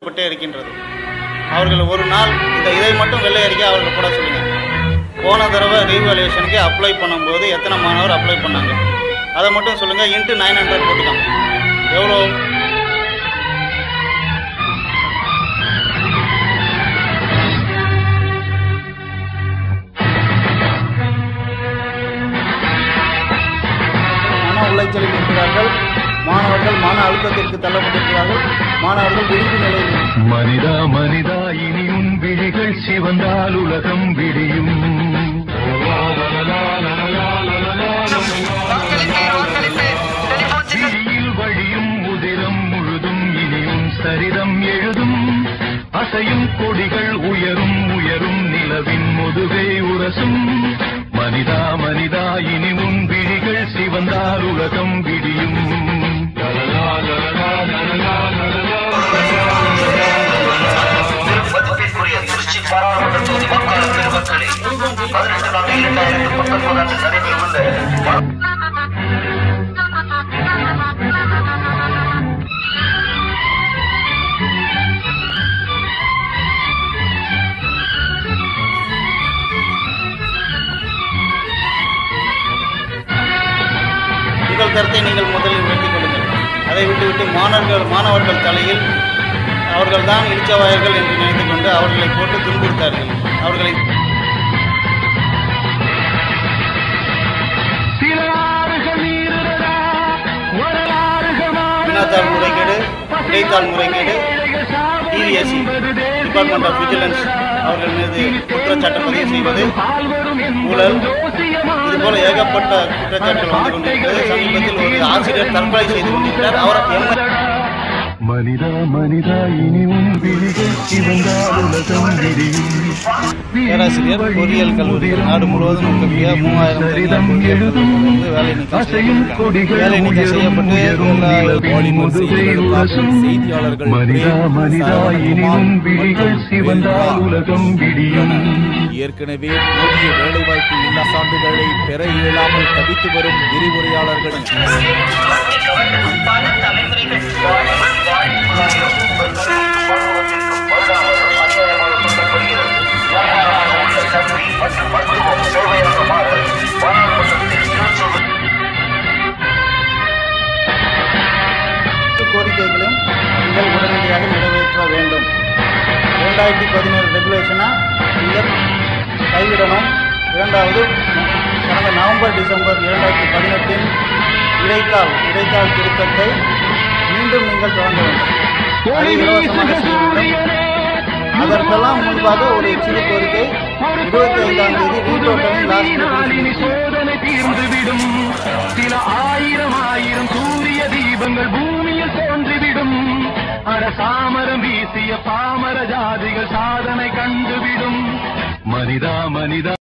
பட்டே இருக்கின்றது அவர்கள் ஒரு நாள் இந்த இதை மட்டும் வெள்ளை அறிக்கை அவர்கள் கூட சொல்லுங்கள் போன தடவை ரீவேல்யூஷனுக்கு அப்ளை பண்ணும்போது எத்தனை மாணவர் அப்ளை பண்ணாங்க அதை மட்டும் சொல்லுங்கள் இன்ட்டு நைன் ஹண்ட்ரட் போட்டுக்காங்க எவ்வளோ மன உளைச்சலில் இருக்கிறார்கள் மாணவர்கள் மன அழுத்தத்திற்கு தள்ளப்பட்டிருக்கிறார்கள் மாணவர்கள் விழிப்பு நிலையில் மனிதா மனிதா இனி உன் விழிகள் சிவந்தால் உலகம் விடியும் விழியில் வழியும் உதிரம் முழுதும் இனி உன் சரிதம் எழுதும் அசையும் கொடிகள் உயரும் உயரும் நிலவின் முதுகை உரசும் மனிதா மனிதா இனி உன் விழிகள் சிவந்தால் உலகம் விடியும் லலலா, லலலா, லலலா, லலலா. மதிப்பிற்குரிய திருச்சி பாராளுமன்ற தொகுதி வாக்காளர் பெருமக்களே பதினெட்டு நான்கு இரண்டாயிரத்து பத்தொன்பது அன்று நடைபெறவுள்ள உங்கள் கருத்தை நீங்கள் முதலில் வெட்டிக் கொள்ளுங்கள் அதை விட்டுவிட்டு மாணவர்கள் மாணவர்கள் தலையில் அவர்கள்தான் இழிச்சவாயர்கள் என்று நினைத்துக் கொண்டு அவர்களை போட்டு துன்புறுத்தார்கள் அவர்களை சில ஆறுகள் நீருறதா, வரலாறுகள் மாறுதா, வினாத்தாள் முறைகேடு இடைத்தாள் முறைகேடு டிவிஎஸ்சி டிபார்ட்மெண்ட் ஆஃப் விஜிலன்ஸ் அவர்கள் மீது குற்றச்சாட்டு பதிவு செய்வது ஊழல் இதுபோல ஏகப்பட்ட குற்றச்சாட்டுகள் வந்து கொண்டிருக்கிறது சமீபத்தில் ஒரு ஆசிரியர் தற்கொலை செய்து கொண்டிருக்கிறார் அவர் எம் மனிதா மனிதா இனி உன் விழிகள் சிவந்தால் உலகம் விடியும் பேராசிரியர் பொறியியல் கல்லூரியில் நாடு முழுவதும் இருக்கக்கூடிய மூவாயிரம் சரிதம் எழுதும் வேலை நீக்கம் அசையும் செய்யப்பட்டிருக்கிறார். கொடிகள் வேலை நீக்கம் உயரும் செய்யப்பட்டு உயரும் எல்லா நிலவின் முதுகை உரசும் செய்தியாளர்கள் மனிதா மனிதா இனி உன் விழிகள் சிவந்தால் உலகம் விடியும் ஏற்கனவே போதிய வேலைவாய்ப்பு இல்லா சான்றிதழை பெற இயலாமல் தவித்து வரும் விரிவுரையாளர்கள் பல தலைமுறைகள் வாழ வாழ்க்கையிலும் வருடாவது அநியாயமாக சொல்லப்படுகிறது யாராக உள்ள கல்வி மற்றும் மருத்துவம் சேவையாக மாற பாராளுமன்றத்தில் திருச்சூர் அனைத்து கோரிக்கைகளையும் நீங்கள் உடனடியாக நிறைவேற்ற வேண்டும் இரண்டாயிரத்தி பதினேழு ரெகுலேஷனை நீங்கள் கைவிடணும் இரண்டாவது கடந்த நவம்பர் டிசம்பர் இரண்டாயிரத்தி பதினெட்டின் இடைக்கால் இடைக்கால் திருத்தத்தை மீண்டும் நீங்கள் தொடங்க வேண்டும் அதை இலவசமாக செய்ய வேண்டும் அதற்கெல்லாம் முன்பாக ஒரு சிறு கோரிக்கை இருபத்தி ஐந்தாம் தேதி ரீடோட்டலின் லாஸ்ட் மாலினி சோதனை தீர்ந்துவிடும் சில ஆயிரம் ஆயிரம் சூரிய தீபங்கள் பூமியில் தோன்றிவிடும் அரசாமரம் வீசிய பாமர ஜாதிகள் சாதனை கண்டுவிடும் மனிதா மனிதா